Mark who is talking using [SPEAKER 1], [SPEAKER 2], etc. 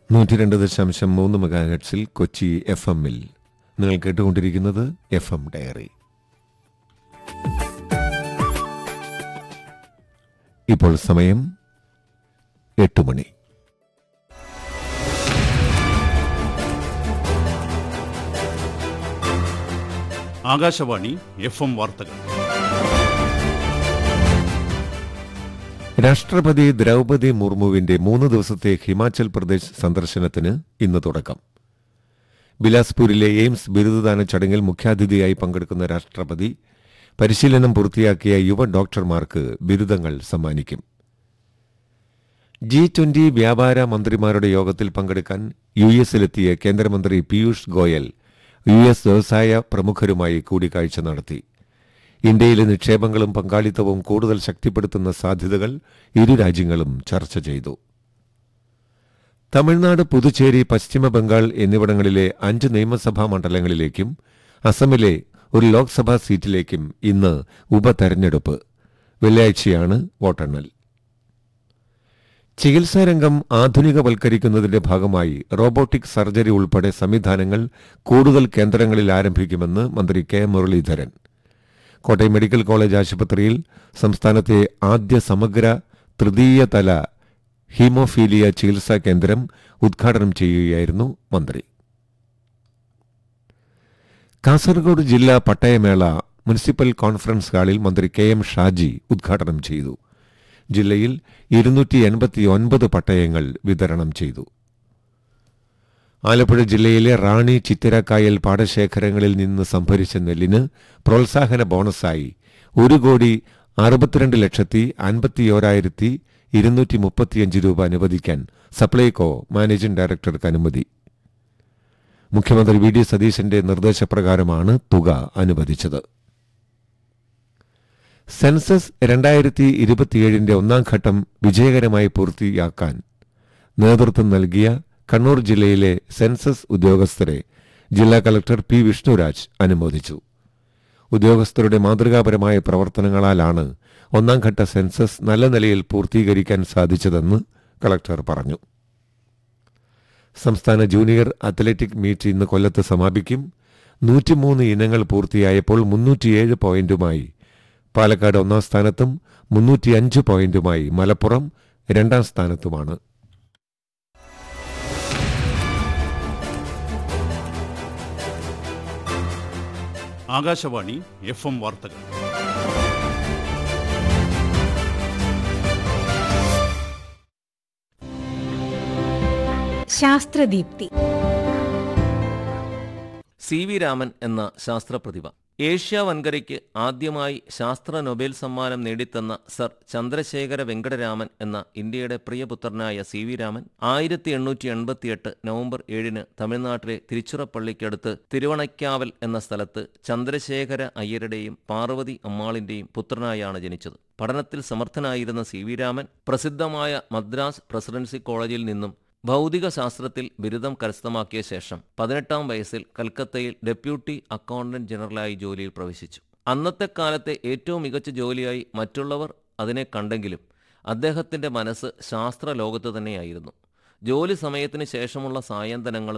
[SPEAKER 1] നൂറ്റി രണ്ട് ദശാംശം മൂന്ന് മെഗാഹെഡ്സിൽ കൊച്ചി എഫ് എമ്മിൽ നിങ്ങൾ കേട്ടുകൊണ്ടിരിക്കുന്നത് എഫ് എം ഡയറി ഇപ്പോൾ സമയം എട്ട് മണി
[SPEAKER 2] ആകാശവാണി എഫ് എം വാർത്തകൾ
[SPEAKER 1] രാഷ്ട്രപതി ദ്രൗപതി മുർമുവിന്റെ മൂന്ന് ദിവസത്തെ ഹിമാചൽ പ്രദേശ് സന്ദർശനത്തിന് ഇന്ന് തുടക്കം ബിലാസ്പൂരിലെ എയിംസ് ബിരുദദാന ചടങ്ങിൽ മുഖ്യാതിഥിയായി പങ്കെടുക്കുന്ന രാഷ്ട്രപതി പരിശീലനം പൂർത്തിയാക്കിയ യുവ ഡോക്ടർമാർക്ക് ബിരുദങ്ങൾ സമ്മാനിക്കും ജി ട്വന്റി വ്യാപാര മന്ത്രിമാരുടെ യോഗത്തിൽ പങ്കെടുക്കാൻ യു എസിലെത്തിയ കേന്ദ്രമന്ത്രി പീയൂഷ് ഗോയൽ യു എസ് വ്യവസായ പ്രമുഖരുമായി കൂടിക്കാഴ്ച നടത്തി ഇന്ത്യയിലെ നിക്ഷേപങ്ങളും പങ്കാളിത്തവും കൂടുതൽ ശക്തിപ്പെടുത്തുന്ന സാധ്യതകൾ ഇരു രാജ്യങ്ങളും ചർച്ച ചെയ്തു തമിഴ്നാട് പുതുച്ചേരി പശ്ചിമ ബംഗാൾ എന്നിവിടങ്ങളിലെ അഞ്ച് നിയമസഭാ മണ്ഡലങ്ങളിലേക്കും അസമിലെ ഒരു ലോക്സഭാ സീറ്റിലേക്കും ഇന്ന് ഉപതെരഞ്ഞെടുപ്പ് വെള്ളിയാഴ്ചയാണ് വോട്ടെണ്ണൽ ചികിത്സാരംഗം ആധുനികവൽക്കരിക്കുന്നതിന്റെ ഭാഗമായി റോബോട്ടിക് സർജറി ഉൾപ്പെടെ സംവിധാനങ്ങൾ കൂടുതൽ കേന്ദ്രങ്ങളിൽ ആരംഭിക്കുമെന്ന് മന്ത്രി K Muraleedharan Kottayam medical college ആശുപത്രിയിൽ സംസ്ഥാനത്തെ ആദ്യ സമഗ്ര തൃതീയ തല ഹീമോഫീലിയ ചികിത്സാ കേന്ദ്രം ഉദ്ഘാടനം ചെയ്യുകയായിരുന്നു മന്ത്രി കാസർഗോഡ് ജില്ലാ പട്ടയമേള മുനിസിപ്പൽ കോൺഫറൻസ് ഹാളിൽ മന്ത്രി കെ എം ഷാജി ഉദ്ഘാടനം ചെയ്തു ജില്ലയിൽ ഇരുന്നൂറ്റി എൺപത്തിയൊൻപത് പട്ടയങ്ങൾ വിതരണം ചെയ്തു ആലപ്പുഴ ജില്ലയിലെ റാണി ചിത്തിരക്കായൽ പാടശേഖരങ്ങളിൽ നിന്ന് സംഭരിച്ച നെല്ലിന് പ്രോത്സാഹന ബോണസായി ഒരു കോടി അറുപത്തിരണ്ട് ലക്ഷത്തി അൻപത്തിയോരായിരത്തി ഇരുന്നൂറ്റി മുപ്പത്തിയഞ്ച് രൂപ അനുവദിക്കാൻ സപ്ലൈകോ മാനേജിംഗ് ഡയറക്ടർക്ക് അനുമതി മുഖ്യമന്ത്രി വി ഡി സതീശന്റെ നിർദ്ദേശപ്രകാരമാണ് തുക അനുവദിച്ചത് സെൻസസ് രണ്ടായിരത്തി ഇരുപത്തിയേഴിന്റെ ഒന്നാം ഘട്ടം വിജയകരമായി പൂർത്തിയാക്കാൻ നേതൃത്വം നൽകിയ കണ്ണൂർ ജില്ലയിലെ സെൻസസ് ഉദ്യോഗസ്ഥരെ ജില്ലാ കളക്ടർ പി വിഷ്ണുരാജ് അനുമോദിച്ചു ഉദ്യോഗസ്ഥരുടെ മാതൃകാപരമായ പ്രവർത്തനങ്ങളാലാണ് ഒന്നാം ഘട്ട സെൻസസ് നല്ല നിലയിൽ പൂർത്തീകരിക്കാൻ സാധിച്ചതെന്ന് കളക്ടർ പറഞ്ഞു സംസ്ഥാന ജൂനിയർ അത്ലറ്റിക് മീറ്റ് ഇന്ന് കൊല്ലത്ത് സമാപിക്കും നൂറ്റിമൂന്ന് ഇനങ്ങൾ പൂർത്തിയായപ്പോൾ മുന്നൂറ്റിയേഴ് പോയിന്റുമായി പാലക്കാട് ഒന്നാം സ്ഥാനത്തും മുന്നൂറ്റിയഞ്ച് പോയിന്റുമായി മലപ്പുറം രണ്ടാം സ്ഥാനത്തുമാണ്
[SPEAKER 2] ആകാശവാണി എഫ് എം വാർത്തകൾ
[SPEAKER 3] ശാസ്ത്രദീപ്തി
[SPEAKER 4] സി വി രാമൻ എന്ന ശാസ്ത്രപ്രതിഭ ഏഷ്യ വൻകരയ്ക്ക് ആദ്യമായി ശാസ്ത്ര നൊബേൽ സമ്മാനം നേടിത്തന്ന സർ ചന്ദ്രശേഖര വെങ്കടരാമൻ എന്ന ഇന്ത്യയുടെ പ്രിയപുത്രനായ സി വി രാമൻ ആയിരത്തി എണ്ണൂറ്റി എൺപത്തിയെട്ട് നവംബർ ഏഴിന് തമിഴ്നാട്ടിലെ തിരുച്ചിറപ്പള്ളിക്കടുത്ത് തിരുവണയ്ക്കാവൽ എന്ന സ്ഥലത്ത് ചന്ദ്രശേഖര അയ്യരുടെയും പാർവതി അമ്മാളിന്റെയും പുത്രനായാണ് ജനിച്ചത് പഠനത്തിൽ സമർത്ഥനായിരുന്ന സി വി രാമൻ പ്രസിദ്ധമായ മദ്രാസ് പ്രസിഡൻസി കോളേജിൽ നിന്നും ഭൗതിക ശാസ്ത്രത്തിൽ ബിരുദം കരസ്ഥമാക്കിയ ശേഷം പതിനെട്ടാം വയസ്സിൽ കൽക്കത്തയിൽ ഡെപ്യൂട്ടി അക്കൗണ്ടന്റ് ജനറലായി ജോലിയിൽ പ്രവേശിച്ചു അന്നത്തെ കാലത്തെ ഏറ്റവും മികച്ച ജോലിയായി മറ്റുള്ളവർ അതിനെ കണ്ടെങ്കിലും അദ്ദേഹത്തിന്റെ മനസ്സ് ശാസ്ത്ര ലോകത്ത് തന്നെയായിരുന്നു ജോലി സമയത്തിന് ശേഷമുള്ള സായന്തനങ്ങളും